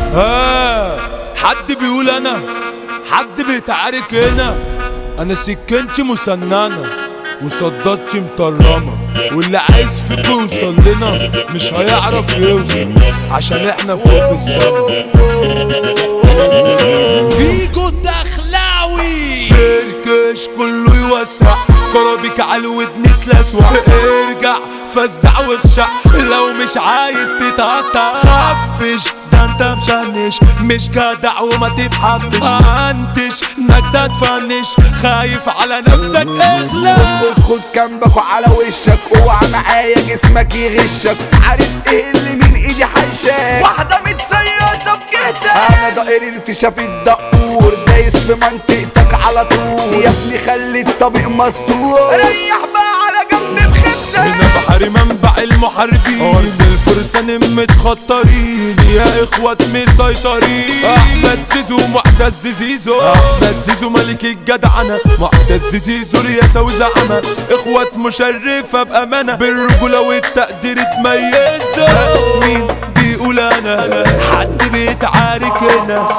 ها حد بيقول انا حد بيتعارك هنا انا سكنتي مسننه وصدادتي مطرمه واللي عايز فيك يوصل لنا مش هيعرف يوصل عشان احنا فوق السما فيجو الدخلاوي فركش كله يوسع كرابيك على الودن تلسوع ارجع فزع واخشع لو مش عايز تتقطع خفش ده انت مشنش مش جدع وما تتحبش انتش انك تتفنش خايف على نفسك اخلع خد جنبك وعلى وشك اوعى معايا جسمك يغشك عارف ايه اللي من ايدي حيشاك واحدة متسيطة في جهتك انا دائر الفيشة في الدقور دايس في منطقتك على طول يا ابني خلي الطبيق مسطور ريح بقى على جنب بخيبتك هنا بحر منبع المحاربين ارض الفرسان متخطرين يا اخوات مسيطرين احمد زيزو معتز زيزو احمد زيزو ملك الجدعنه معتز زيزو رياسه وزعمه اخوات مشرفه بامانه بالرجوله والتقدير تميزوا مين بيقول انا حد بيتعارك هنا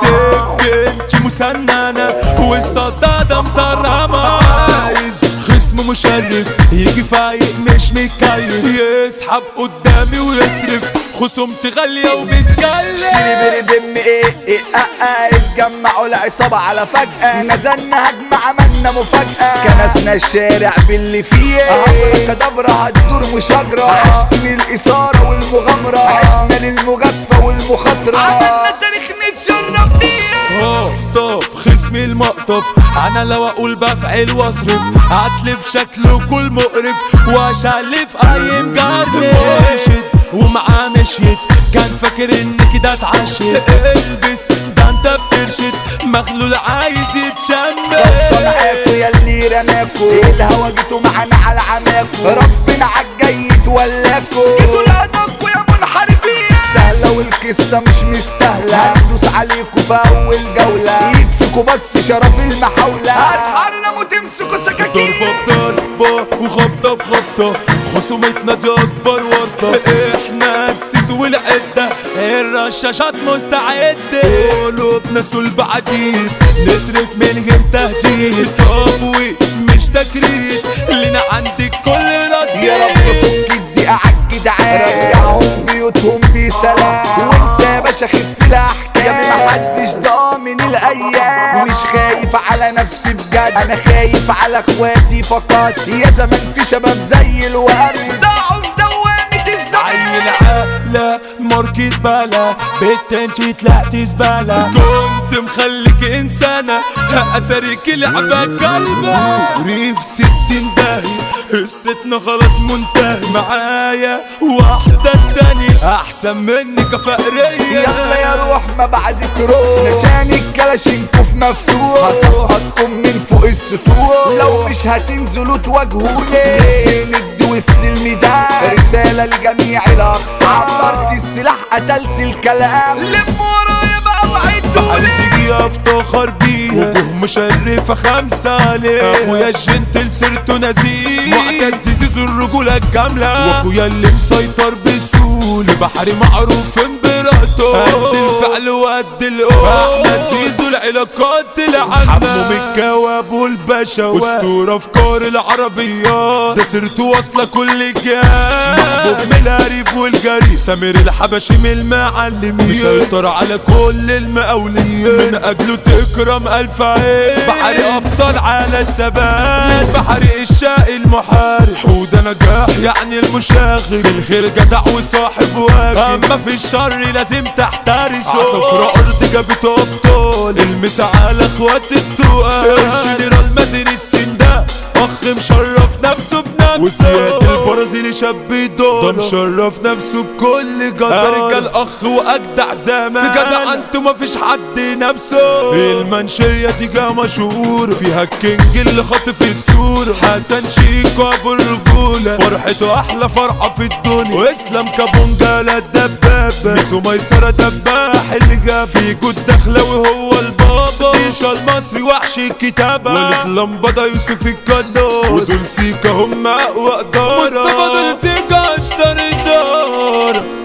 سكنتي مسننه والصداده مطرمه عايز خصم مشرف يجي فايق مش متكيف يسحب قدامي ويصرف خصومتي غاليه وبتكلف شيري بيري بم ايه ايه اه اه اتجمعوا العصابة على فجأة نزلنا هجمة عملنا مفاجأة كنسنا الشارع باللي فيه عبرة كدبرة هتدور مشاجرة عشنا الإثارة والمغامرة عشنا للمجازفة والمخاطرة عملنا تاريخ نتشرف بيه اخطف خصمي المقطف انا لو اقول بفعل واصرف هتلف شكله كل مقرف واشلف اي مجرب مرشد ومعاه مشيت كان فاكر ان كده اتعشت البس ده انت بترشد مخلول عايز يتشمل صنعاكوا يا اللي رماكوا الهوا جيتوا معانا على عماكوا ربنا عالجاي يتولاكوا جيتوا لقدامكوا يا منحرفين سهلة والقصة مش مستاهلة هندوس عليكوا في أول جولة يكفيكوا بس شرف المحاولة هتحرموا تمسكوا سكاكين ضربة بضربة وخبطة بخبطة خصومتنا دي أكبر ورطة احنا الست والعدة الرشاشات مستعدة قلوبنا صلب عديد نصرف من غير تهديد تقوي مش تكريت لنا عندك كل رصيد يا رب فك الدقيقة عالجدعان رجعهم بيوتهم بسلام وانت يا باشا خف الاحكام محدش ضامن الايام مش خايف على نفسي بجد انا خايف على اخواتي فقط يا زمان في شباب زي الورد ضاعوا في دوامة الزمان عيل عقلة ماركة بلا بالتنشي طلعت زبالة كنت مخليك انسانة اترك لعبة كلبة نفسي تندهي قصتنا خلاص منتهي معايا واحدة تانية احسن منك فقرية يلا يا روح ما بعدك روح نشان الكلاشينكوف مفتوح هسقطكم من فوق السطوح لو مش هتنزلوا تواجهوني ندي وسط الميدان رسالة لجميع الأقسام عبرت السلاح قتلت الكلام لم ورايا بقى وعدولي تيجي افتخر بيها وجوه مشرفة خمسة عليه اخويا الجنتل سيرته نزيه معتز زيزو الرجولة الكاملة واخويا اللي مسيطر بالسول في بحر معروف امبراطور قد الفعل وقد القول احمد زيزو العلاقات العامة حمو من الكواب والبشوات اسطورة افكار العربيات ده سيرته واصلة كل جهات محبوب من القريب والجري سمير الحبشي من المعلمين مسيطر على كل المقاولين من اجله تكرم الف عين بحري ابطال على الثبات بحري الشقي المحارب حوده نجاح يعني المشاغب في الخير جدع وصاحب واجب اما في الشر لازم تحترسه عصفرة ارض جابت ابطال المسا على اخوات التقال الجنرال مازن السنداء اخ مشرف نفسه بنفسه وزياد البرازيلي شاب دول ده مشرف نفسه بكل جدع ده رجال اخ واجدع زمان في جدع انتو مفيش حد نفسه المنشية تيجا مشهور فيها الكينج اللي خاطف السور حسن شيكو ابو الرجولة فرحته احلى فرحة في الدنيا واسلام كابونجا لا الدبابة ميسو ميسرة دباح اللي جا فيكو الدخلاوي هو البابا ديشا المصري وحش الكتابة ولد لمبدا يوسف الكنار ودول سيكا هم اقوى ادارة مصطفى دول سيكا اشتري دار